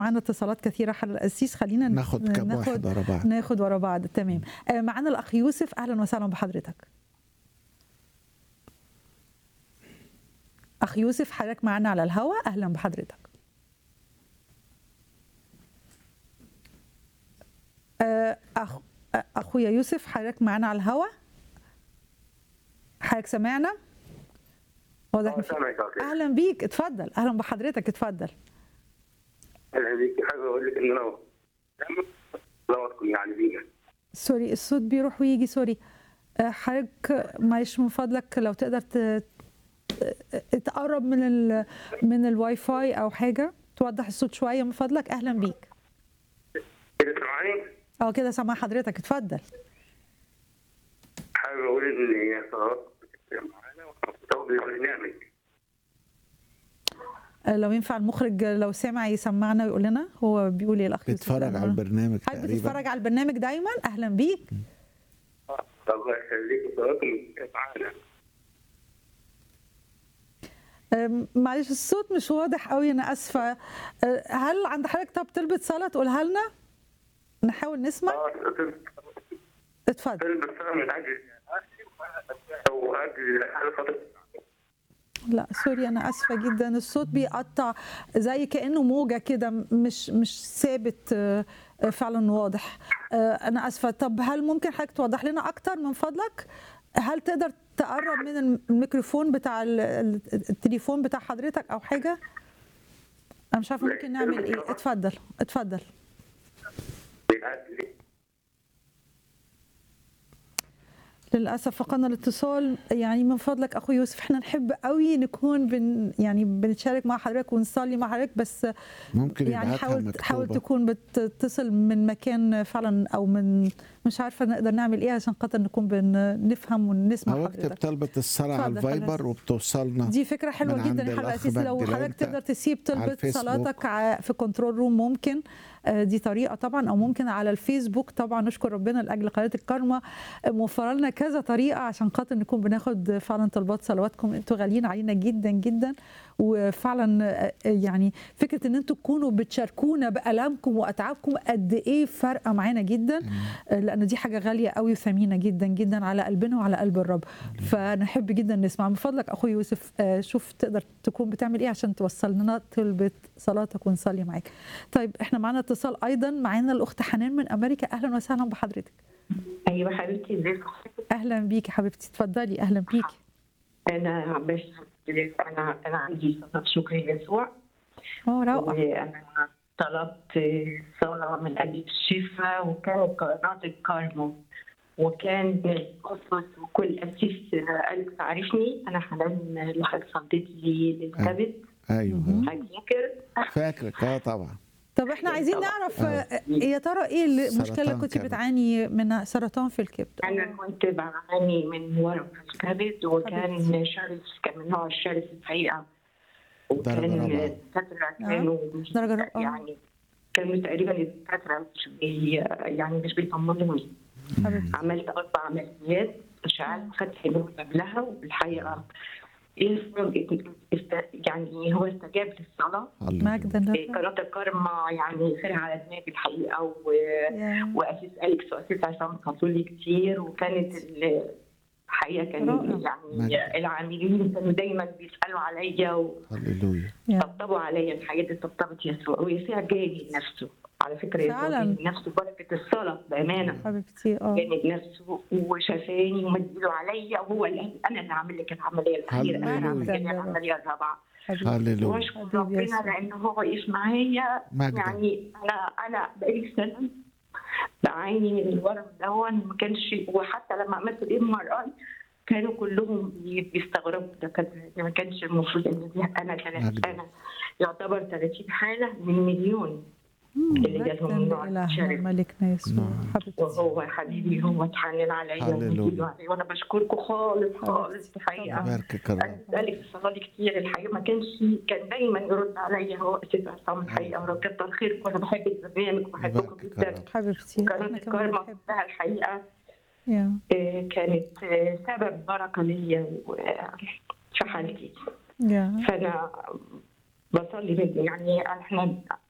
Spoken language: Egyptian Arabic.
معانا اتصالات كثيره حل القسيس خلينا ن- ناخد كم واحد ورا بعض ناخد ورا بعض تمام آه، معانا الاخ يوسف اهلا وسهلا بحضرتك اخ يوسف حضرتك معانا على الهواء اهلا بحضرتك آه، أخ... آه، اخويا يوسف حضرتك معانا على الهواء حضرتك سمعنا واضح إن في- سامعك اوكي اهلا بيك اتفضل اهلا بحضرتك اتفضل اهلا بيك حابب اقول لك ان انا صلواتكم يعني بينا سوري الصوت بيروح ويجي سوري آه، حضرتك معلش من فضلك لو تقدر ت- ت- تقرب من ال من الواي فاي او حاجه توضح الصوت شويه من فضلك اهلا بيك كده سامعاني اه كده سامع حضرتك اتفضل حابب اقول ان هي صلوات معانا ومرتبطه بالبرنامج آه، لو ينفع المخرج لو سامع يسمعنا ويقول لنا هو بيقول ايه الاخ يوسف؟ بيتفرج على البرنامج حضرتك تقريبا بتتفرج على البرنامج دايما اهلا بيك الله يخليك صلواتكم معانا آم، معلش الصوت مش واضح قوي انا اسفه آه، هل عند حضرتك طب تلبس صلاه تقولها لنا نحاول نسمع اه اتفضل تلبس صلاة من اجل واجل حال خاطر لا سوري انا اسفه جدا الصوت بيقطع زي كانه موجه كده مش مش ثابت آه، آه، فعلا واضح آه، انا اسفه طب هل ممكن حضرتك توضح لنا اكتر من فضلك هل تقدر تقرب من الميكروفون بتاع ال- ال- التليفون بتاع حضرتك او حاجه انا مش عارفه ممكن نعمل ايه اتفضل اتفضل بأجل للاسف فقدنا الاتصال يعني من فضلك اخوي يوسف احنا نحب قوي نكون بن يعني بنتشارك مع حضرتك ونصلي مع حضرتك بس ممكن يعني يبعتها حاول حاول مكتوبة تكون بتتصل من مكان فعلا او من مش عارفه نقدر نعمل ايه عشان خاطر نكون بنفهم ونسمع او اكتب حضرتك طلبة الصلاة على اتفضل الفايبر حضرتك. وبتوصلنا دي فكره حلوه من جدا عند يا حلقه الأخ اسيس لو مجدي حضرتك لانتا تقدر تسيب على طلبه الفيسبوك. صلاتك ع- في كنترول روم ممكن آه، دي طريقه طبعا او ممكن على الفيسبوك طبعا نشكر ربنا لاجل قناه الكرمه آه، موفره لنا كذا طريقه عشان خاطر نكون بناخد فعلا طلبات صلواتكم انتوا غاليين علينا جدا جدا وفعلا آه، يعني فكره ان انتوا تكونوا بتشاركونا بالامكم واتعابكم قد ايه فارقه معانا جدا آه، لان دي حاجه غاليه قوي وثمينه جدا جدا على قلبنا وعلى قلب الرب فنحب جدا نسمع من فضلك اخوي يوسف آه، شوف تقدر تكون بتعمل ايه عشان توصل لنا طلبه صلاتك ونصلي معاك طيب احنا معانا اتصال ايضا معانا الاخت حنان من امريكا اهلا وسهلا بحضرتك ايوه حبيبتي ازيك اهلا بيكي حبيبتي اتفضلي اهلا بيكي انا بس انا انا عندي صلاه شكر يسوع اه روعه وانا طلبت صلاه من اجل الشفاء وكانت قناه الكارمو وكان القصص وكل اسيس قالت تعرفني انا حنان اللي حضرتك صليت لي للكبد ايوه هتذكر فاكرك اه طبعا طب احنا عايزين طبعا. نعرف آه، يا ترى ايه المشكله اللي سرطان كنت كبد. بتعاني منها سرطان في الكبد انا كنت بعاني من ورم في الكبد وكان شرس كان من نوع الشرس الحقيقه درجة رابعة. وكان الدكاتره كانوا مش درجة رابعة. يعني كانوا تقريبا الدكاتره مش بي يعني مش بيطمنوني حبيبتي عملت اربع عمليات اشعاعات فتح نور قبلها والحقيقه الفرج است- يعني هو استجاب للصلاه هللويا. مجدا لله. قناه الكرمة يعني خير على دماغي الحقيقه و... يا. واسيس اليكس واسيس عصام خطوا لي كتير وكانت ال- الحقيقه كان رائع. مجد. يعني العاملين كانوا دايما بيسالوا عليا هللويا يا. وطبطبوا عليا الحقيقه دي طبطبت يسوع ويسوع جاي نفسه على فكره يسوع فعلاً. جاي نفسه بركه الصلاه بامانه حبيبتي اه جانب نفسه وشافاني ومد ايده عليا وهو اللي قال انا اللي عامل لك العمليه الاخيره انا اللي عامل لك هللويا. العمليه الرابعه حبيبتي هللويا واشكر حبيبي ربنا يسوع. لانه هو واقف معايا مجدا. يعني انا انا بقالي سنه بعاني من الورم دون ما كانش وحتى لما عملت الام ار اي كانوا كلهم بي- بيستغربوا الدكاتره ما كانش المفروض ان دي انا كانت مجدا. انا يعتبر 30 حاله من مليون اللي جالهم من نوع إلهنا الشرس ملكنا يسوع نعم. حبيبتي وهو حبيبي هو اتحنن عليا هللويا. ومد إيده عليا وانا بشكركم خالص خالص الحقيقه باركك الرب انا بسالك في الصلاه دي كتير الحقيقه ما كانش كان دايما يرد عليا هو استاذ عصام الحقيقه ورب كتر خيركم وانا بحب البرنامج وبحبكم يباركك جدا الرب. حبيبتي وقناه احنا كمان الكرمة بنحب كلها الحقيقه يا آه، كانت آه، سبب بركه ليا و- في حالتي يا فانا بصلي من يعني احنا